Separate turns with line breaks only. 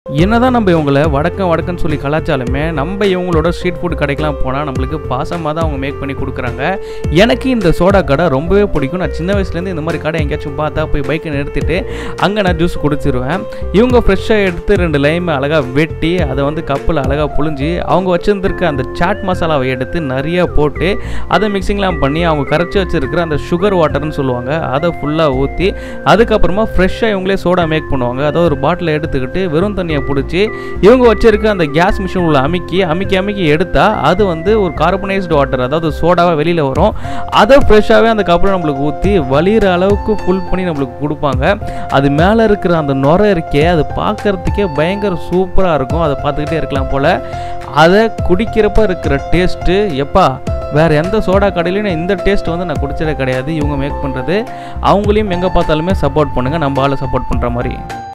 என்னதான் நம்ம இவங்களை வடக்கம் வடக்குன்னு சொல்லி கலாச்சாலுமே நம்ம இவங்களோட ஸ்ட்ரீட் ஃபுட் கடைக்கெலாம் போனால் நம்மளுக்கு பாசமாக தான் அவங்க மேக் பண்ணி கொடுக்குறாங்க எனக்கு இந்த சோடா கடை ரொம்பவே பிடிக்கும் நான் சின்ன வயசுலேருந்து இந்த மாதிரி கடை எங்கேயாச்சும் பார்த்தா போய் பைக்கை நிறுத்திட்டு அங்கே நான் ஜூஸ் குடிச்சிருவேன் இவங்க ஃப்ரெஷ்ஷாக எடுத்து ரெண்டு லைம் அழகாக வெட்டி அதை வந்து கப்பில் அழகாக புழிஞ்சு அவங்க வச்சுருந்துருக்க அந்த சாட் மசாலாவை எடுத்து நிறைய போட்டு அதை மிக்சிங்லாம் பண்ணி அவங்க கரைச்சி வச்சுருக்கிற அந்த சுகர் வாட்டர்னு சொல்லுவாங்க அதை ஃபுல்லாக ஊற்றி அதுக்கப்புறமா ஃப்ரெஷ்ஷாக இவங்களே சோடா மேக் பண்ணுவாங்க அதாவது ஒரு பாட்டில் எடுத்துக்கிட்டு வெறும் தண்ணியை பிடிச்சி இவங்க வச்சிருக்க அந்த கேஸ் மிஷின் உள்ள அமுக்கி அமுக்கி அமுக்கி எடுத்தால் அது வந்து ஒரு கார்பனைஸ்டு வாட்டர் அதாவது சோடாவாக வெளியில் வரும் அதை ஃப்ரெஷ்ஷாகவே அந்த கப்பில் நம்மளுக்கு ஊற்றி வலிகிற அளவுக்கு ஃபுல் பண்ணி நம்மளுக்கு கொடுப்பாங்க அது மேலே இருக்கிற அந்த நுரை இருக்கே அது பார்க்கறதுக்கே பயங்கர சூப்பராக இருக்கும் அதை பார்த்துக்கிட்டே இருக்கலாம் போல் அதை குடிக்கிறப்ப இருக்கிற டேஸ்ட்டு எப்பா வேறு எந்த சோடா கடையிலையும் நான் இந்த டேஸ்ட் வந்து நான் குடிச்சதே கிடையாது இவங்க மேக் பண்ணுறது அவங்களையும் எங்கே பார்த்தாலுமே சப்போர்ட் பண்ணுங்கள் நம்ம ஆளை சப்போர்ட் பண்ணுற மாதிரி